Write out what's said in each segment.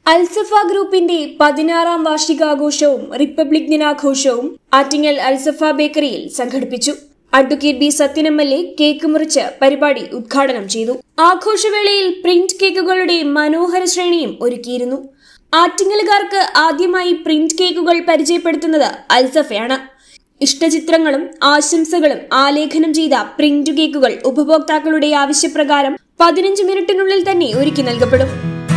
Al Safa ഗ്രൂപ്പിന്റെ പതിനാറാം വാർഷികാഘോഷവും റിപ്പബ്ലിക് ദിനാഘോഷവും ആറ്റിങ്ങൽ അൽസഫ ബേക്കറിയിൽ സംഘടിപ്പിച്ചു advocate B Sathyan M L A cake മുറിച്ച് പരിപാടി ഉദ്ഘാടനം ചെയ്തു ആഘോഷവേളയിൽ പ്രിന്റ് കേക്കുകളുടെ മനോഹര ശ്രേണിയും ഒരുക്കിയിരുന്നു ആറ്റിങ്ങലുകാർക്ക് ആദ്യമായി പ്രിന്റ് കേക്കുകൾ പരിചയപ്പെടുത്തുന്നത് അൽസഫയാണ് ഇഷ്ടചിത്രങ്ങളും ആശംസകളും ആലേഖനം ചെയ്ത പ്രിന്റ് കേക്കുകൾ ഉപഭോക്താക്കളുടെ ആവശ്യപ്രകാരം പതിനഞ്ച് മിനിറ്റിനുള്ളിൽ തന്നെ ഒരുക്കി നൽകപ്പെടും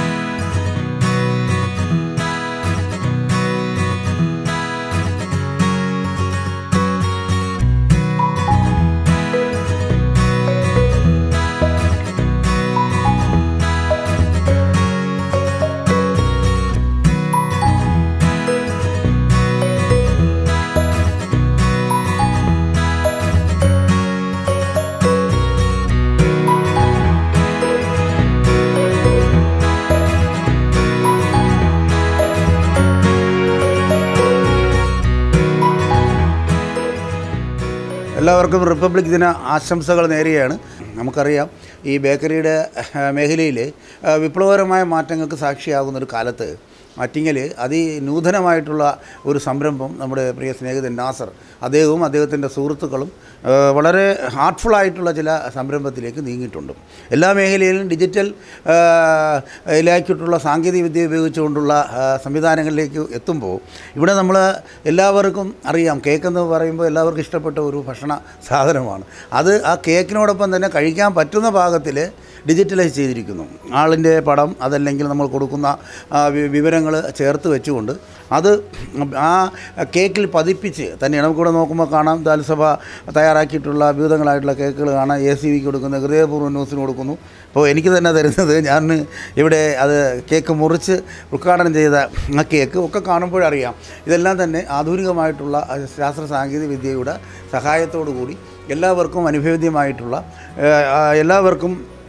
എല്ലാവർക്കും റിപ്പബ്ലിക് ദിന ആശംസകൾ നേരുകയാണ് നമുക്കറിയാം ഈ ബേക്കറിയുടെ മേഖലയിൽ വിപ്ലവകരമായ മാറ്റങ്ങൾക്ക് സാക്ഷിയാകുന്ന ഒരു കാലത്ത് ആറ്റിങ്ങൽ അതിനൂതനമായിട്ടുള്ള ഒരു സംരംഭം നമ്മുടെ പ്രിയ സ്നേഹിതൻ നാസർ അദ്ദേഹവും അദ്ദേഹത്തിൻ്റെ സുഹൃത്തുക്കളും ആ, വളരെ ഹാർട്ട്ഫുള്ളായിട്ടുള്ള ചില സംരംഭത്തിലേക്ക് നീങ്ങിയിട്ടുണ്ട് എല്ലാ മേഖലയിലും ഡിജിറ്റൽ ആ, ിലേക്കിട്ടുള്ള സാങ്കേതിക വിദ്യ ഉപയോഗിച്ചുകൊണ്ടുള്ള ആ, സംവിധാനങ്ങളിലേക്ക് എത്തുമ്പോൾ ഇവിടെ നമ്മൾ എല്ലാവർക്കും അറിയാം കേക്ക് എന്ന് പറയുമ്പോൾ എല്ലാവർക്കും ഇഷ്ടപ്പെട്ട ഒരു ഭക്ഷണ സാധനമാണ് അത് ആ കേക്കിനോടൊപ്പം തന്നെ കഴിക്കാൻ പറ്റുന്ന പാകത്തിൽ ഡിജിറ്റലൈസ് ചെയ്തിരിക്കുന്നു ആളിൻ്റെ പടം അതല്ലെങ്കിൽ നമ്മൾ കൊടുക്കുന്ന വിവരങ്ങൾ ചേർത്ത് വെച്ചുകൊണ്ട് അത് ആ കേക്കിൽ പതിപ്പിച്ച് തന്നെയാണ് നമുക്കിവിടെ നോക്കുമ്പോൾ കാണാം ദാൽസഭ തയ്യാറാക്കിയിട്ടുള്ള വിവിധങ്ങളായിട്ടുള്ള കേക്കുകൾ കാണാം എ സി വിക്ക് കൊടുക്കുന്നു ഹൃദയപൂർവ്വ ന്യൂസിന് കൊടുക്കുന്നു അപ്പോൾ എനിക്ക് തന്നെ തരുന്നത് ഞാൻ ഇവിടെ അത് കേക്ക് മുറിച്ച് ഉദ്ഘാടനം ചെയ്ത ആ കേക്ക് ഒക്കെ കാണുമ്പോഴറിയാം ഇതെല്ലാം തന്നെ ആധുനികമായിട്ടുള്ള ശാസ്ത്ര സാങ്കേതിക വിദ്യയുടെ സഹായത്തോടു കൂടി എല്ലാവർക്കും അനുഭവേദ്യമായിട്ടുള്ള ഏഹ്, ആ, എല്ലാവർക്കും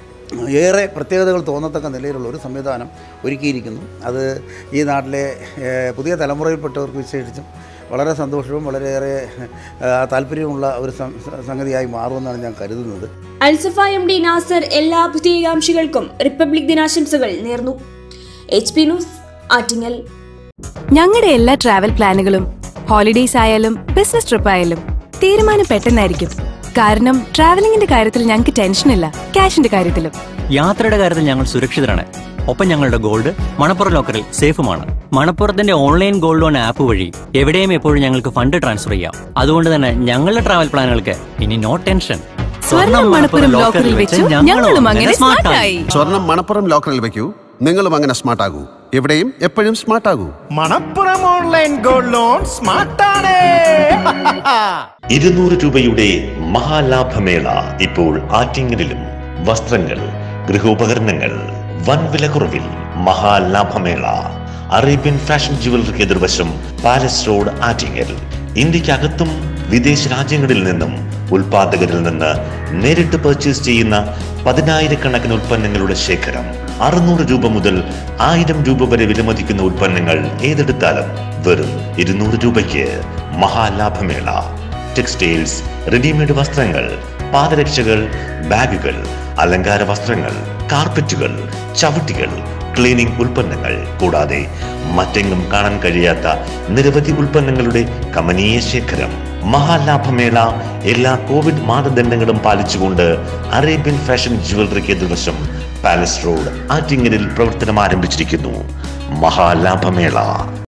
ഏറെ പ്രത്യേകതകൾ തോന്നത്തക്ക നിലയിലുള്ള ഒരു സംവിധാനം ഒരുക്കിയിരിക്കുന്നു അത് ഈ നാട്ടിലെ ഏഹ്, പുതിയ തലമുറയിൽപ്പെട്ടവർക്ക് വിശേഷിച്ചും വളരെ സന്തോഷവും വളരെയേറെ ഏഹ്, താല്പര്യമുള്ള ഒരു സം- സംഗതിയായി മാറുമെന്നാണ് ഞാൻ കരുതുന്നത് അൽസഫ എം ഡി നാസർ എല്ലാ അഭ്യുദയകാംക്ഷികൾക്കും റിപ്പബ്ലിക് ദിനാശംസകൾ നേർന്നു എച്ച് പി ന്യൂസ് ആറ്റിങ്ങൽ ഞങ്ങളുടെ എല്ലാ ട്രാവൽ പ്ലാനുകളും ഹോളിഡേയ്സ് ആയാലും ബിസിനസ് ട്രിപ്പ് ആയാലും തീരുമാനം പെട്ടെന്നായിരിക്കും കാരണം ട്രാവലിംഗിന്റെ കാര്യത്തിൽ ഞങ്ങൾക്ക് ടെൻഷനില്ല ക്യാഷിന്റെ കാര്യത്തിലും യാത്രയുടെ കാര്യത്തിൽ ഞങ്ങൾ സുരക്ഷിതരാണ് ഒപ്പം ഞങ്ങളുടെ ഗോൾഡ് മണപ്പുറം ലോക്കറിൽ സേഫുമാണ് മണപ്പുറത്തിന്റെ ഓൺലൈൻ ഗോൾഡ് ലോൺ ആപ്പ് വഴി എവിടെയും എപ്പോഴും ഞങ്ങൾക്ക് ഫണ്ട് ട്രാൻസ്ഫർ ചെയ്യാം അതുകൊണ്ട് തന്നെ ഞങ്ങളുടെ ട്രാവൽ പ്ലാനുകൾക്ക് ഇനി നോ ടെൻഷൻ സ്വർണം മണപ്പുറം ലോക്കറിൽ വെച്ചു ഞങ്ങളും അങ്ങനെ സ്മാർട്ട് ആയി സ്വർണം മണപ്പുറം ലോക്കറിൽ വെക്കൂ നിങ്ങളും അങ്ങനെ സ്മാർട്ട് ആകൂ എവിടെയും എപ്പോഴും സ്മാർട്ട് ആകൂ മണപ്പുറം ഓൺലൈൻ ഗോൾഡ് ലോൺ സ്മാർട്ടാണ് ഇരുന്നൂറ് രൂപയുടെ മഹാലാഭമേള ഇപ്പോൾ ആറ്റിങ്ങലിലും വസ്ത്രങ്ങൾ ഗൃഹോപകരണങ്ങൾ വൻ വിലക്കുറവിൽ മഹാലാഭമേള അറേബ്യൻ ഫാഷൻ ജുവലറിക്ക് എതിർവശം പാലസ് റോഡ് ആറ്റിങ്ങൽ ഇന്ത്യക്കകത്തും വിദേശ രാജ്യങ്ങളിൽ നിന്നും ഉൽപാദകരിൽ നിന്ന് നേരിട്ട് പർച്ചേസ് ചെയ്യുന്ന പതിനായിരക്കണക്കിന് ഉൽപ്പന്നങ്ങളുടെ ശേഖരം അറുന്നൂറ് രൂപ മുതൽ ആയിരം രൂപ വരെ വിലമതിക്കുന്ന ഉൽപ്പന്നങ്ങൾ ഏതെടുത്താലും വെറും ഇരുന്നൂറ് രൂപയ്ക്ക് മഹാലാഭമേള ടെക്സ്റ്റൈൽസ് റെഡിമെയ്ഡ് വസ്ത്രങ്ങൾ പാദരക്ഷകൾ ബാഗുകൾ അലങ്കാര വസ്ത്രങ്ങൾ കാർപ്പറ്റുകൾ ചവിട്ടികൾ ക്ലീനിംഗ് ഉൽപ്പന്നങ്ങൾ കൂടാതെ മറ്റെങ്ങും കാണാൻ കഴിയാത്ത നിരവധി ഉൽപ്പന്നങ്ങളുടെ കമനീയ ശേഖരം മഹാലാഭമേള എല്ലാ കോവിഡ് മാനദണ്ഡങ്ങളും പാലിച്ചുകൊണ്ട് അറേബ്യൻ ഫാഷൻ ജുവലറിക്ക് എതിർവശം പാലസ് റോഡ് ആറ്റിങ്ങലിൽ പ്രവർത്തനം ആരംഭിച്ചിരിക്കുന്നു മഹാലാഭമേള